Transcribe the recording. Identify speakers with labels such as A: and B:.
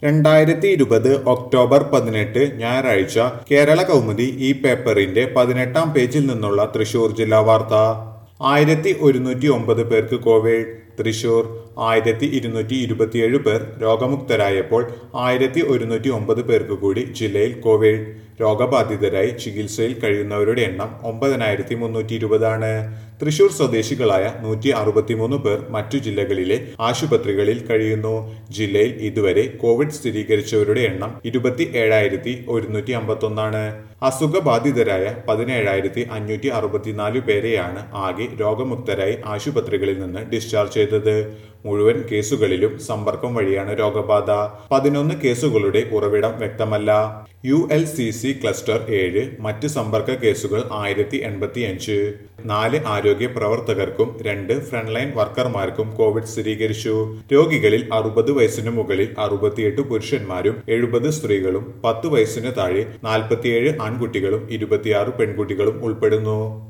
A: രണ്ടായിരത്തി ഇരുപത് ഒക്ടോബർ പതിനെട്ട് ഞായറാഴ്ച കേരള കൗമുദി ഈ പേപ്പറിന്റെ പതിനെട്ടാം പേജിൽ നിന്നുള്ള തൃശൂർ ജില്ലാ വാർത്ത ആയിരത്തി ഒരുന്നൂറ്റി ഒമ്പത് പേർക്ക് കോവിഡ് തൃശൂർ ആയിരത്തി ഇരുന്നൂറ്റി ഇരുപത്തിയേഴ് പേർ രോഗമുക്തരായപ്പോൾ ആയിരത്തി ഒരുന്നൂറ്റി ഒമ്പത് പേർക്ക് കൂടി ജില്ലയിൽ കോവിഡ് രോഗബാധിതരായി ചികിത്സയിൽ കഴിയുന്നവരുടെ എണ്ണം ഒമ്പതിനായിരത്തി മുന്നൂറ്റി ഇരുപതാണ് തൃശൂർ സ്വദേശികളായ നൂറ്റി അറുപത്തിമൂന്ന് പേർ മറ്റു ജില്ലകളിലെ ആശുപത്രികളിൽ കഴിയുന്നു ജില്ലയിൽ ഇതുവരെ കോവിഡ് സ്ഥിരീകരിച്ചവരുടെ എണ്ണം ഇരുപത്തി ഏഴായിരത്തി ഒരുന്നൂറ്റി അമ്പത്തൊന്നാണ് അസുഖബാധിതരായ പതിനേഴായിരത്തി അഞ്ഞൂറ്റി അറുപത്തിനാല് പേരെയാണ് ആകെ രോഗമുക്തരായി ആശുപത്രികളിൽ നിന്ന് ഡിസ്ചാർജ് ചെയ്തത് മുഴുവൻ കേസുകളിലും സമ്പർക്കം വഴിയാണ് രോഗബാധ പതിനൊന്ന് കേസുകളുടെ ഉറവിടം വ്യക്തമല്ല U L C C cluster ഏഴ് മറ്റ് സമ്പർക്ക കേസുകൾ ആയിരത്തി എൺപത്തി അഞ്ച് നാല് ആരോഗ്യ പ്രവർത്തകർക്കും രണ്ട് ഫ്രണ്ട്ലൈൻ വർക്കർമാർക്കും കോവിഡ് സ്ഥിരീകരിച്ചു രോഗികളിൽ അറുപത് വയസ്സിന് മുകളിൽ അറുപത്തിയെട്ട് പുരുഷന്മാരും എഴുപത് സ്ത്രീകളും പത്ത് വയസ്സിന് താഴെ നാൽപ്പത്തിയേഴ് ആൺകുട്ടികളും ഇരുപത്തിയാറ് പെൺകുട്ടികളും ഉൾപ്പെടുന്നു